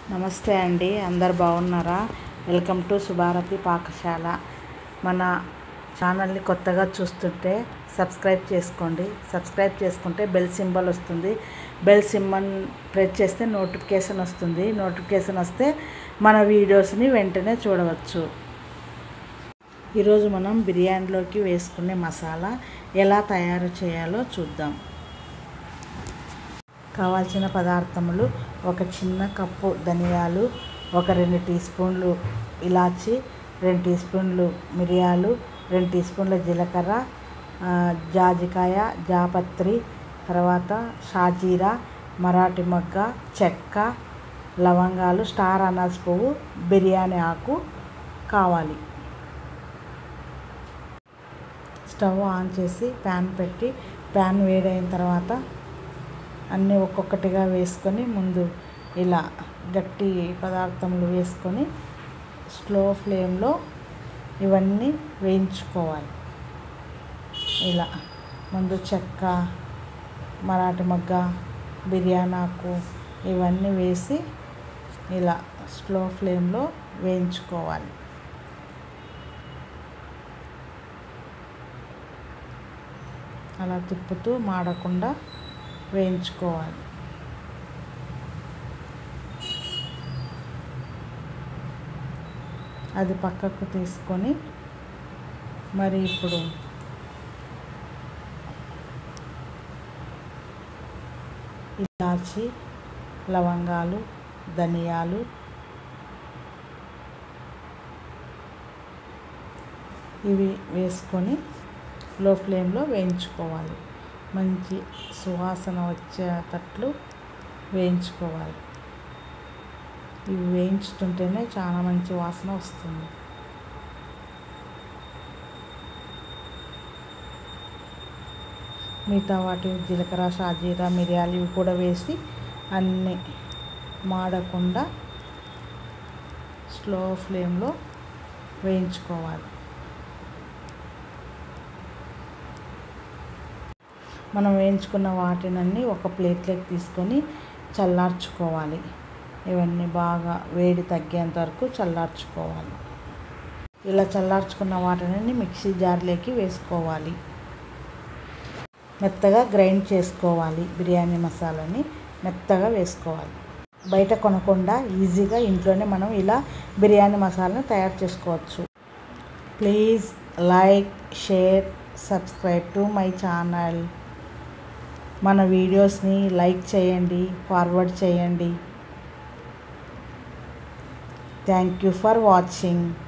నమస్తే అండి అందరు బాగున్నారా వెల్కమ్ టు సుభారతి పాకశాల మన ఛానల్ని కొత్తగా చూస్తుంటే సబ్స్క్రైబ్ చేసుకోండి సబ్స్క్రైబ్ చేసుకుంటే బెల్ సింబల్ వస్తుంది బెల్ సింబల్ ప్రెస్ చేస్తే నోటిఫికేషన్ వస్తుంది నోటిఫికేషన్ వస్తే మన వీడియోస్ని వెంటనే చూడవచ్చు ఈరోజు మనం బిర్యానీలోకి వేసుకునే మసాలా ఎలా తయారు చేయాలో చూద్దాం కావాల్సిన పదార్థములు ఒక చిన్న కప్పు ధనియాలు ఒక రెండు టీ స్పూన్లు ఇలాచి రెండు టీ స్పూన్లు మిరియాలు రెండు టీ స్పూన్ల జీలకర్ర ఆ, జాజికాయ జాపత్రి తర్వాత షాజీరా మరాఠీ మొగ్గ చెక్క లవంగాలు స్టార్ అనాస్ పువ్వు బిర్యానీ ఆకు కావాలి స్టవ్ ఆన్ చేసి ప్యాన్ పెట్టి ప్యాన్ వేడైన తర్వాత అన్నీ ఒక్కొక్కటిగా వేసుకొని ముందు ఇలా గట్టి పదార్థములు వేసుకొని స్లో ఫ్లేమ్లో ఇవన్నీ వేయించుకోవాలి ఇలా ముందు చెక్క మరాఠీ మొగ్గ బిర్యానీ ఆకు ఇవన్నీ వేసి ఇలా స్లో ఫ్లేమ్లో వేయించుకోవాలి అలా తిప్పుతూ మాడకుండా వేయించుకోవాలి అది పక్కకు తీసుకొని మరి ఇప్పుడు ఇలాచి లవంగాలు ధనియాలు ఇవి వేసుకొని లో ఫ్లేమ్లో వేయించుకోవాలి మంచి సువాసన వచ్చేటట్లు వేయించుకోవాలి ఇవి వేయించుతుంటేనే చాలా మంచి వాసన వస్తుంది మిగతా వాటి జీలకర్ర షాజీరా మిరియాలు ఇవి కూడా వేసి అన్నీ మాడకుండా స్లో ఫ్లేమ్లో వేయించుకోవాలి మనం వేయించుకున్న వాటినన్నీ ఒక ప్లేట్లోకి తీసుకొని చల్లార్చుకోవాలి ఇవన్నీ బాగా వేడి తగ్గేంత వరకు చల్లార్చుకోవాలి ఇలా చల్లార్చుకున్న వాటిని మిక్సీ జార్లోకి వేసుకోవాలి మెత్తగా గ్రైండ్ చేసుకోవాలి బిర్యానీ మసాలాని మెత్తగా వేసుకోవాలి బయట కొనకుండా ఈజీగా ఇంట్లోనే మనం ఇలా బిర్యానీ మసాలాని తయారు చేసుకోవచ్చు please like share subscribe to my channel మన వీడియోస్ని లైక్ చేయండి ఫార్వర్డ్ చేయండి థ్యాంక్ యూ ఫర్ వాచింగ్